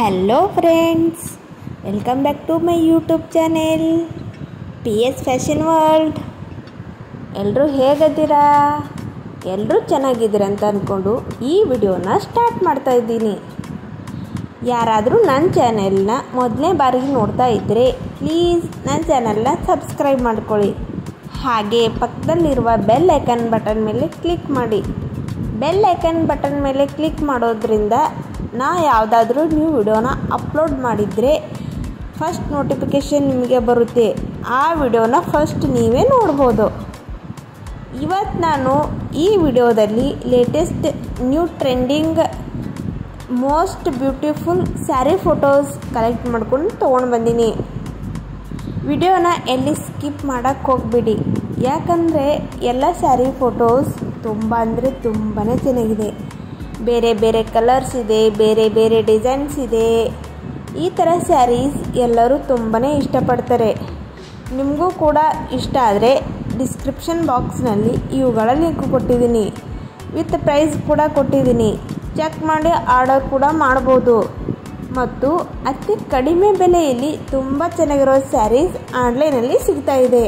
hello friends welcome back to my YouTube channel P S fashion world ಎಲ್ಲರೂ ಹೇಗಿದ್ದೀರಾ ಎಲ್ಲರೂ ಚೆನ್ನಾಗಿದ್ದೀರ ಅಂತ ಅಂದ್ಕೊಂಡು ಈ ವಿಡಿಯೋನ ಸ್ಟಾರ್ಟ್ ಮಾಡ್ತಾ ಇದ್ದೀನಿ ಯಾರಾದರೂ ನನ್ನ ಚಾನೆಲ್ನ ಮೊದಲನೇ ಬಾರಿಗೆ ನೋಡ್ತಾ ಇದ್ದರೆ ಪ್ಲೀಸ್ ನನ್ನ ಚಾನೆಲ್ನ ಸಬ್ಸ್ಕ್ರೈಬ್ ಮಾಡ್ಕೊಳ್ಳಿ ಹಾಗೆ ಪಕ್ಕದಲ್ಲಿರುವ ಬೆಲ್ ಐಕನ್ ಬಟನ್ ಮೇಲೆ ಕ್ಲಿಕ್ ಮಾಡಿ ಬೆಲ್ ಐಕನ್ ಬಟನ್ ಮೇಲೆ ಕ್ಲಿಕ್ ಮಾಡೋದ್ರಿಂದ ನಾ ಯಾವುದಾದ್ರೂ ನ್ಯೂ ವಿಡಿಯೋನ ಅಪ್ಲೋಡ್ ಮಾಡಿದರೆ ಫಸ್ಟ್ ನೋಟಿಫಿಕೇಷನ್ ನಿಮಗೆ ಬರುತ್ತೆ ಆ ವಿಡಿಯೋನ ಫಸ್ಟ್ ನೀವೇ ನೋಡ್ಬೋದು ಇವತ್ತು ನಾನು ಈ ವಿಡಿಯೋದಲ್ಲಿ latest new trending most beautiful sari photos collect ಮಾಡ್ಕೊಂಡು ತೊಗೊಂಡು ಬಂದೀನಿ ವಿಡಿಯೋನ ಎಲ್ಲಿ ಸ್ಕಿಪ್ ಮಾಡೋಕ್ಕೆ ಹೋಗ್ಬಿಡಿ ಯಾಕಂದರೆ ಎಲ್ಲ ಸ್ಯಾರಿ ಫೋಟೋಸ್ ತುಂಬ ಅಂದರೆ ತುಂಬಾ ಚೆನ್ನಾಗಿದೆ ಬೇರೆ ಬೇರೆ ಕಲರ್ಸ್ ಇದೆ ಬೇರೆ ಬೇರೆ ಡಿಸೈನ್ಸ್ ಇದೆ ಈ ಥರ ಸ್ಯಾರೀಸ್ ಎಲ್ಲರೂ ತುಂಬಾ ಇಷ್ಟಪಡ್ತಾರೆ ನಿಮಗೂ ಕೂಡ ಇಷ್ಟ ಆದರೆ ಡಿಸ್ಕ್ರಿಪ್ಷನ್ ಬಾಕ್ಸ್ನಲ್ಲಿ ಇವುಗಳ ಲಿಂಕ್ ಕೊಟ್ಟಿದ್ದೀನಿ ವಿತ್ ಪ್ರೈಸ್ ಕೂಡ ಕೊಟ್ಟಿದ್ದೀನಿ ಚೆಕ್ ಮಾಡಿ ಆರ್ಡರ್ ಕೂಡ ಮಾಡ್ಬೋದು ಮತ್ತು ಅತಿ ಕಡಿಮೆ ಬೆಲೆಯಲ್ಲಿ ತುಂಬ ಚೆನ್ನಾಗಿರೋ ಸ್ಯಾರೀಸ್ ಆನ್ಲೈನಲ್ಲಿ ಸಿಗ್ತಾ ಇದೆ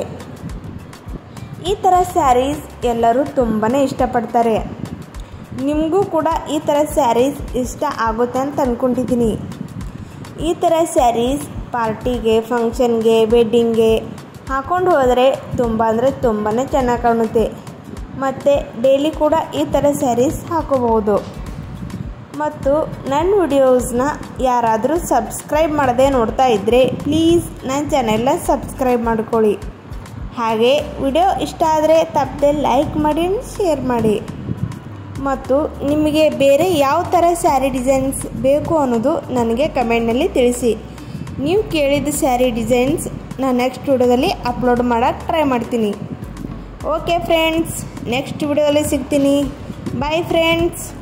ಈ ಥರ ಸ್ಯಾರೀಸ್ ಎಲ್ಲರೂ ತುಂಬಾ ಇಷ್ಟಪಡ್ತಾರೆ ನಿಮಗೂ ಕೂಡ ಈ ಥರ ಸ್ಯಾರೀಸ್ ಇಷ್ಟ ಆಗುತ್ತೆ ಅಂತ ಅಂದ್ಕೊಂಡಿದ್ದೀನಿ ಈ ಥರ ಸ್ಯಾರೀಸ್ ಪಾರ್ಟಿಗೆ ಫಂಕ್ಷನ್ಗೆ ವೆಡ್ಡಿಂಗ್ಗೆ ಹಾಕೊಂಡು ಹೋದರೆ ತುಂಬ ಅಂದರೆ ತುಂಬಾ ಚೆನ್ನಾಗಿ ಕಾಣುತ್ತೆ ಮತ್ತು ಡೈಲಿ ಕೂಡ ಈ ಥರ ಸ್ಯಾರೀಸ್ ಹಾಕೋಬಹುದು ಮತ್ತು ನನ್ನ ವಿಡಿಯೋಸ್ನ ಯಾರಾದರೂ ಸಬ್ಸ್ಕ್ರೈಬ್ ಮಾಡದೆ ನೋಡ್ತಾ ಇದ್ದರೆ ಪ್ಲೀಸ್ ನನ್ನ ಚಾನೆಲ್ನ ಸಬ್ಸ್ಕ್ರೈಬ್ ಮಾಡ್ಕೊಳ್ಳಿ ಹಾಗೆ ವಿಡಿಯೋ ಇಷ್ಟ ಆದರೆ ತಪ್ಪದೆ ಲೈಕ್ ಮಾಡಿ ಶೇರ್ ಮಾಡಿ ಮತ್ತು ನಿಮಗೆ ಬೇರೆ ಯಾವ ಥರ ಸ್ಯಾರಿ ಡಿಸೈನ್ಸ್ ಬೇಕು ಅನ್ನೋದು ನನಗೆ ಕಮೆಂಟ್ನಲ್ಲಿ ತಿಳಿಸಿ ನೀವು ಕೇಳಿದ ಸ್ಯಾರಿ ಡಿಸೈನ್ಸ್ ನಾನು ನೆಕ್ಸ್ಟ್ ವಿಡಿಯೋದಲ್ಲಿ ಅಪ್ಲೋಡ್ ಮಾಡೋಕ್ಕೆ ಟ್ರೈ ಮಾಡ್ತೀನಿ ಓಕೆ ಫ್ರೆಂಡ್ಸ್ ನೆಕ್ಸ್ಟ್ ವಿಡಿಯೋದಲ್ಲಿ ಸಿಗ್ತೀನಿ ಬಾಯ್ ಫ್ರೆಂಡ್ಸ್